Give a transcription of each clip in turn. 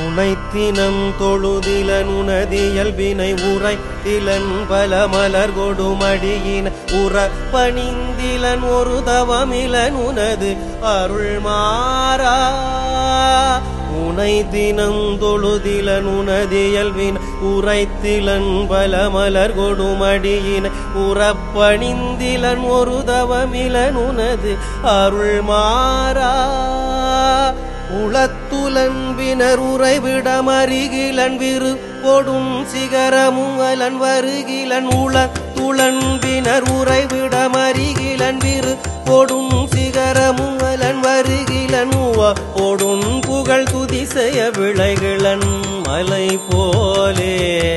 உனைத்தினம் தொழுதில நுணதியல்பினை உரை திலன் பல மலர் கொடுமடியின உற பணிந்திலன் ஒரு தவமிலன் உனது அருள் மாறா உனை தினம் தொழுதில நுணதியல்பின் உரைத்திலன் பல மலர் கொடுமடியின உறப்பணிந்திலன் ஒரு தவமிலன் உனது அருள் மாறா உளத்துலன்பினர் உறைவிடமருகிலன் விரு கொடும் சிகரமும் அலன் வருகிலன் உளத்துளன்பினர் உறைவிடமருகிலன் விரு கொடும் சிகரமும் அலன் வருகிலன் உவ கொடும் புகழ் துதி செய்ய விளைகிலன் மலை போலே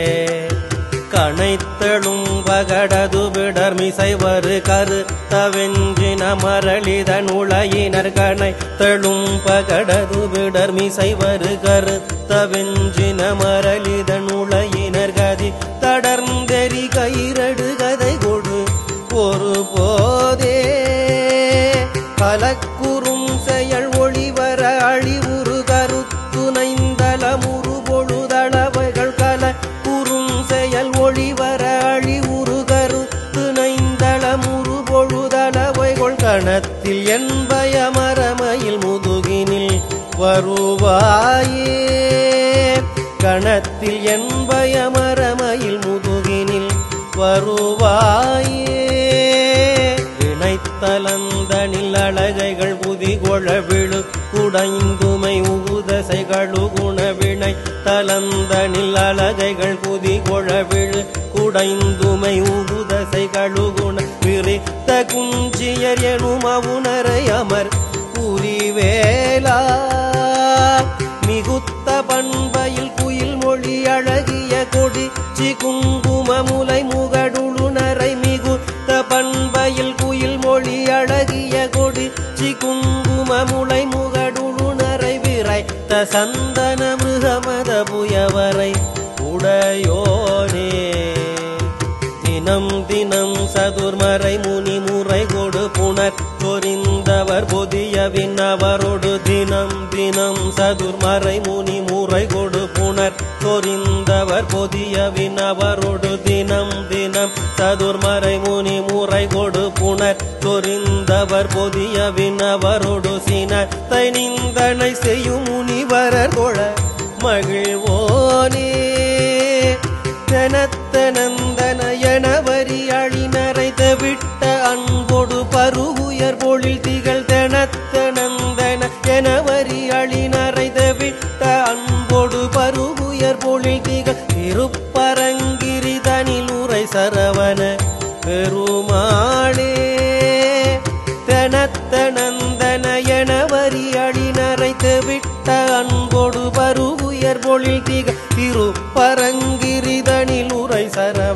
கணைத்தழும் பகடது விடர் மிசைவரு கரு தவெஞ்சின மரளிதன் உளையினர் கணைத்தழும் பகடது விடர் மிசைவரு கரு தவெஞ்சின மரளிதன் உளையினர் கதி தடர்ந்தெறி கயிரடு கதை கொடு ஒரு போதே கலக்குறும் செயல் ஒளிவர அழிவுறு கருத்துணைந்தலமுறு பொழுதளவைகள் கல குறும் செயல் ஒளிவர அழிவுறு கருத்து நைந்தளமுறு பொழுதளவைகள் கணத்தில் என்பய மரமையில் முதுகினில் வருவாயே கணத்தில் என்பய மரமையில் முதுகினில் வருவாயே இணைத்தலந்தனில் அழகைகள் புதிகொழ விழு குடைந்துமை உகுதசைகளு குணவினை தலந்தனில் அழகைகள் புதிகொழ விழு குடைந்துமை உகுதசைகளு குண விரித்த குஞ்சியர் எனும் அவுணரை அமர் புரிவேலா மிகுத்த பண்பையில் குயில் மொழி அழகிய கொடி சிகுங்கும முலை முகடுளுனரை மிகுத்த பண்பையில் குயில் மொழி அழகிய கொடி சிகுங்கும முலை முகடுளுனரை விரைத்த சந்தன மிருகமத புயவரை உடையோனே தினம் தினம் சதுர்மறை முனி முறை கொடு புனர் சொரிந்தவர் பொதிய விண்ணவரோடு தினம் தினம் சதுர்மறை முனி முறை கொடு புனர் சொரிந்தவர் பொதிய விண்ணவரோடு தினம் தினம் சதுர்மறை முனி முறை கொடு புனர் சொரிந்தவர் பொதிய விண்ணவரோடு சினர் தை நிந்தனை செய்யும் முனிவரர் தொழ மகிழ்வோனே தனத்தனந்தன எனவரி அழினரை தவிட்ட அன்பொடு பருகுயர் பொழில் திகழ் தனத்தனந்தன எனவரி அழினரை தவிட்ட அன்பொடு பருகுயர் பொழில் திகழ் திருப்பரங்கிரி தனில் உரை சரவண பெருமாளே தனத்தனந்தன எனவரி அழினரை தவிட்ட அன்பொடு பருகுயர் பொழில் திக திருப்பரங்கிரிதனில் உரை சரவ